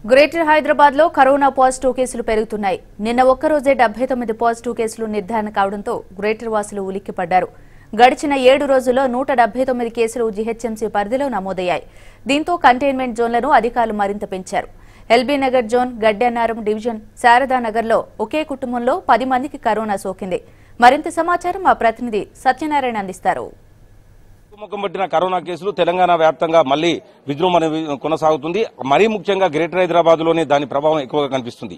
Greater Hyderabad లో corona positive కేసులు పెరుగుతున్నాయి నిన్న ఒక్కరోజే డెబ్బై తొమ్మిది పాజిటివ్ కేసులు నిర్ధారణ కావడంతో గ్రేటర్ వాసులు ఉలిక్కిపడ్డారు గడిచిన ఏడు రోజుల్లో నూట డెబ్బై తొమ్మిది కేసులు జీహెచ్ఎంసీ పరిధిలో నమోదయ్యాయి దీంతో కంటైన్మెంట్ జోన్లను అధికారులు మరింత పెంచారు LB Nagar zone Gaddiannaram division శారదానగర్లో ఒకే కుటుంబంలో పది మందికి కరోనా సోకింది మరింత సమాచారం మా ప్రతినిధి సత్యనారాయణ అందిస్తారు ముఖం పట్టిన కరోనా కేసులు తెలంగాణ వ్యాప్తంగా మళ్లీ విజృంభణ కొనసాగుతుంది మరీ ముఖ్యంగా గ్రేటర్ హైదరాబాద్ లోనే దాని ప్రభావం ఎక్కువగా కనిపిస్తుంది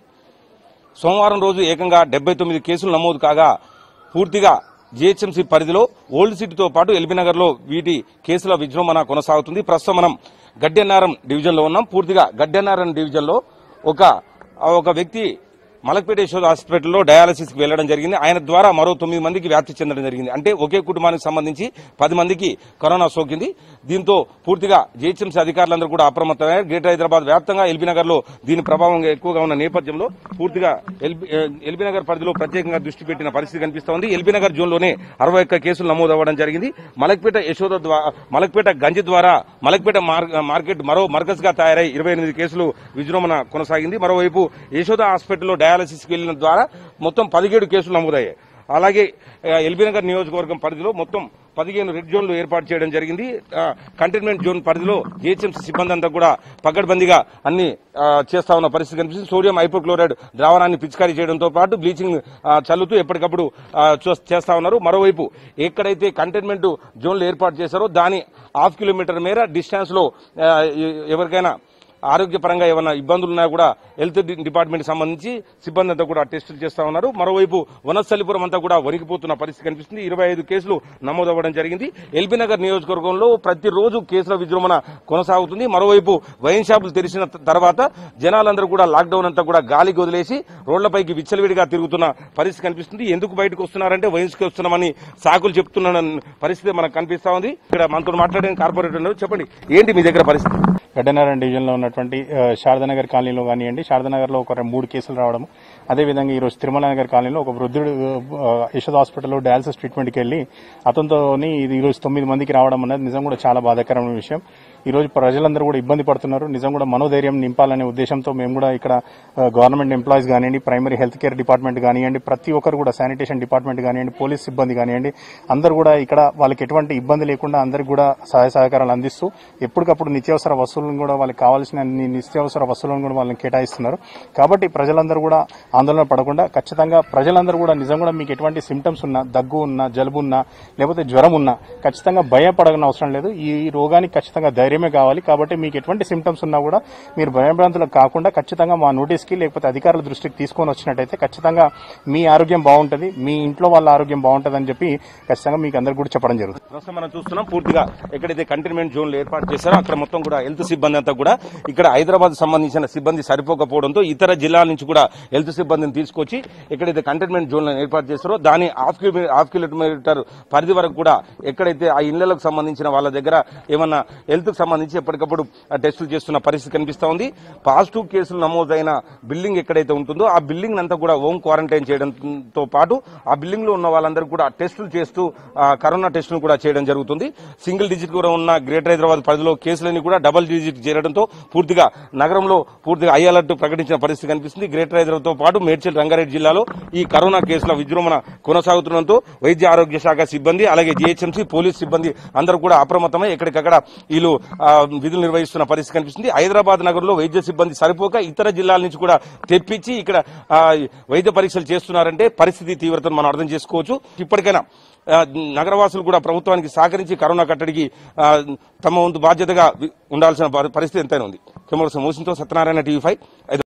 సోమవారం రోజు ఏకంగా డెబ్బై తొమ్మిది కేసులు నమోదు కాగా పూర్తిగా జీహెచ్ఎంసీ పరిధిలో ఓల్డ్ సిటీతో పాటు ఎల్బీనగర్ లో వీటి కేసుల విజృంభణ కొనసాగుతుంది ప్రస్తుతం మనం గడ్డెన్నారం డివిజన్ లో ఉన్నాం పూర్తిగా గడ్డెన్నారం డివిజన్ లో ఒక ఒక వ్యక్తి మలక్పేట యశోద హాస్పిటల్లో డయాలసిస్ కి వెళ్లడం జరిగింది ఆయన ద్వారా మరో తొమ్మిది మందికి వ్యాప్తి చెందడం జరిగింది అంటే ఒకే కుటుంబానికి సంబంధించి పది మందికి కరోనా సోకింది దీంతో పూర్తిగా జీహెచ్ఎంసీ అధికారులందరూ కూడా అప్రమత్తమయ్యారు గ్రేటర్ హైదరాబాద్ వ్యాప్తంగా ఎల్బీ నగర్ లో దీని ప్రభావం ఎక్కువగా ఉన్న నేపథ్యంలో పూర్తిగా ఎల్బీ ఎల్బీ నగర్ పరిధిలో ప్రత్యేకంగా దృష్టి పెట్టిన పరిస్థితి కనిపిస్తోంది ఎల్బీ నగర్ జోన్ లోనే అరవై ఒక్క కేసులు నమోదు అవ్వడం జరిగింది మలక్పేట యశోద ద్వారా మలక్పేట గంజి ద్వారా మలక్పేట మార్- మార్కెట్ మరో మర్కజ్ గా తయారై ఇరవై ఎనిమిది కేసులు విజృంభణ కొనసాగింది మరోవైపు యశోద హాస్పిటల్లో డయాలసిస్ కి వెళ్లిన ద్వారా మొత్తం పదిహేడు కేసులు నమోదయ్యాయి అలాగే ఆ, ఎల్బీనగర్ నియోజకవర్గం పరిధిలో మొత్తం పదిహేను రెడ్ జోన్లు ఏర్పాటు చేయడం జరిగింది ఆ, కంటైన్మెంట్ జోన్ పరిధిలో జీహెచ్ఎంసీ సిబ్బంది అంతా కూడా పకడ్బందీగా అన్ని ఆ, చేస్తా ఉన్న పరిస్థితి కనిపిస్తుంది సోడియం హైపోక్లోరైడ్ ద్రావణాన్ని పిచికారీ చేయడంతో పాటు బ్లీచింగ్ ఆ, చల్లుతూ ఎప్పటికప్పుడు ఆ, చూ- చేస్తా ఉన్నారు మరోవైపు ఎక్కడైతే కంటైన్మెంట్ జోన్లు ఏర్పాటు చేశారో దాని హాఫ్ కిలోమీటర్ మేర డిస్టెన్స్ లో ఆ, ఎ- ఎవరికైనా ఆరోగ్యపరంగా ఏమైనా ఇబ్బందులు ఉన్నా కూడా హెల్త్ డి- డిపార్ట్మెంట్ సంబంధించి సిబ్బంది అంతా కూడా టెస్టులు చేస్తా ఉన్నారు మరోవైపు వనస్థలిపురం అంతా కూడా వణికిపోతున్న పరిస్థితి కనిపిస్తుంది ఇరవై ఐదు కేసులు నమోదవ్వడం జరిగింది ఎల్బీ నగర్ నియోజకవర్గంలో ప్రతిరోజు కేసుల విజృంభణ కొనసాగుతుంది మరోవైపు వైన్ షాపులు తెరిచిన త- తర్వాత జనాలందరూ కూడా లాక్డౌన్ అంతా కూడా గాలికి వదిలేసి రోడ్లపైకి విచ్చలవిడిగా తిరుగుతున్న పరిస్థితి కనిపిస్తుంది ఎందుకు బయటకు వస్తున్నారంటే వైన్స్కి వస్తున్నామని సాకులు చెప్తున్న పరిస్థితి మనకు కనిపిస్తా ఉంది ఇక్కడ మనతో మాట్లాడిన కార్పొరేటర్ ఉన్నారు. చెప్పండి ఏంటి మీ దగ్గర పరిస్థితి గడ్డనారాయణ డివిజన్లో ఉన్నటువంటి ఆ, శారదానగర్ కాలనీలో కానివ్వండి శారదానగర్లో ఒక రెండు- మూడు కేసులు రావడం అదేవిధంగా ఈరోజు తిరుమల నగర్ కాలనీలో ఒక వృద్ధుడు ఆ, యశోద హాస్పిటల్లో డయాలసిస్ ట్రీట్మెంట్కి వెళ్ళి అతనితోని ఇది ఈరోజు తొమ్మిది మందికి రావడం అనేది నిజం కూడా చాలా బాధాకరమైన విషయం ఈ రోజు ప్రజలందరూ కూడా ఇబ్బంది పడుతున్నారు నిజం కూడా మనోధైర్యం నింపాలనే ఉద్దేశంతో మేము కూడా ఇక్కడ గవర్నమెంట్ ఎంప్లాయీస్ కానివ్వండి ప్రైమరీ హెల్త్ కేర్ డిపార్ట్మెంట్ కానివ్వండి ప్రతి ఒక్కరు కూడా శానిటేషన్ డిపార్ట్మెంట్ కానివ్వండి పోలీస్ సిబ్బంది కానివ్వండి అందరూ కూడా ఇక్కడ వాళ్ళకి ఎటువంటి ఇబ్బంది లేకుండా అందరికి కూడా సహాయ సహకారాలు అందిస్తూ ఎప్పటికప్పుడు నిత్యావసర వస్తువులను కూడా వాళ్ళకి కావాల్సిన అన్ని నిత్యావసర వస్తువులను కూడా వాళ్ళని కేటాయిస్తున్నారు కాబట్టి ప్రజలందరూ కూడా ఆందోళన పడకుండా ఖచ్చితంగా ప్రజలందరూ కూడా నిజం కూడా మీకు ఎటువంటి సిమ్టమ్స్ ఉన్నా దగ్గు ఉన్నా జలుబు ఉన్నా లేకపోతే జ్వరం ఉన్నా ఖచ్చితంగా భయపడగన అవసరం లేదు ఈ రోగానికి ఖచ్చితంగా ధైర్యమే కావాలి కాబట్టి మీకు ఎటువంటి సిమ్టమ్స్ ఉన్నా కూడా మీరు భయభ్రాంతులకు కాకుండా ఖచ్చితంగా మా నోటీస్కి లేకపోతే అధికారుల దృష్టికి తీసుకొని వచ్చినట్టయితే ఖచ్చితంగా మీ ఆరోగ్యం బాగుంటుంది మీ ఇంట్లో వాళ్ళ ఆరోగ్యం బాగుంటుంది అని చెప్పి ఖచ్చితంగా మీకు అందరికి కూడా చెప్పడం జరుగుతుంది ప్రస్తుతం మనం చూస్తున్నాం పూర్తిగా ఎక్కడైతే కంటైన్మెంట్ జోన్లు ఏర్పాటు చేశారో అక్కడ మొత్తం కూడా హెల్త్ సిబ్బంది అంతా కూడా ఇక్కడ హైదరాబాద్ సంబంధించిన సిబ్బంది సరిపోకపోవడంతో ఇతర జిల్లాల నుంచి కూడా హెల్త్ సిబ్బందిని తీసుకొచ్చి ఎక్కడైతే కంటైన్మెంట్ జోన్లను ఏర్పాటు చేస్తారో దాని హాఫ్ కిలోమీటర్ హాఫ్ కిలోమీటర్ పరిధి వరకు కూడా ఎక్కడైతే ఆ ఇళ్లకు సంబంధించిన వాళ్ళ దగ్గర ఏమన్నా హెల్త్ కి సంబంధించి ఎప్పటికప్పుడు ఆ టెస్టులు చేస్తున్న పరిస్థితి కనిపిస్తా ఉంది పాజిటివ్ కేసులు నమోదైన బిల్డింగ్ ఎక్కడైతే ఉంటుందో ఆ బిల్డింగ్ అంతా కూడా హోమ్ క్వారంటైన్ చేయడంతో పాటు ఆ బిల్డింగ్ లో ఉన్న వాళ్ళందరూ కూడా టెస్టులు చేస్తూ ఆ, కరోనా టెస్టులు కూడా చేయడం జరుగుతుంది సింగిల్ డిజిట్ కూడా ఉన్న గ్రేటర్ హైదరాబాద్ పరిధిలో కేసులన్నీ కూడా డబుల్ డిజిట్ చేరడంతో పూర్తిగా నగరంలో పూర్తిగా హై అలర్ట్ ప్రకటించిన పరిస్థితి కనిపిస్తుంది గ్రేటర్ హైదరాబాద్ తో పాటు మేడ్చల్ రంగారెడ్డి జిల్లాలో ఈ కరోనా కేసుల విజృంభణ కొనసాగుతుండటంతో వైద్య ఆరోగ్య శాఖ సిబ్బంది అలాగే జీహెచ్ఎంసీ పోలీస్ సిబ్బంది అందరూ కూడా అప్రమత్తమై ఎక్కడికక్కడ వీళ్ళు ఆ, విధులు నిర్వహిస్తున్న పరిస్థితి కనిపిస్తుంది హైదరాబాద్ నగరంలో వైద్య సిబ్బంది సరిపోక ఇతర జిల్లాల నుంచి కూడా తెప్పించి ఇక్కడ ఆ, వైద్య పరీక్షలు చేస్తున్నారంటే పరిస్థితి తీవ్రతను మనం అర్థం చేసుకోవచ్చు ఇప్పటికైనా ఆ, నగరవాసులు కూడా ప్రభుత్వానికి సహకరించి కరోనా కట్టడికి ఆ, తమ వంతు బాధ్యతగా వి- ఉండాల్సిన పరి- పరిస్థితి ఎంతైనా ఉంది కెమెరా మోసింతో సత్యనారాయణ టీవీ ఫైవ్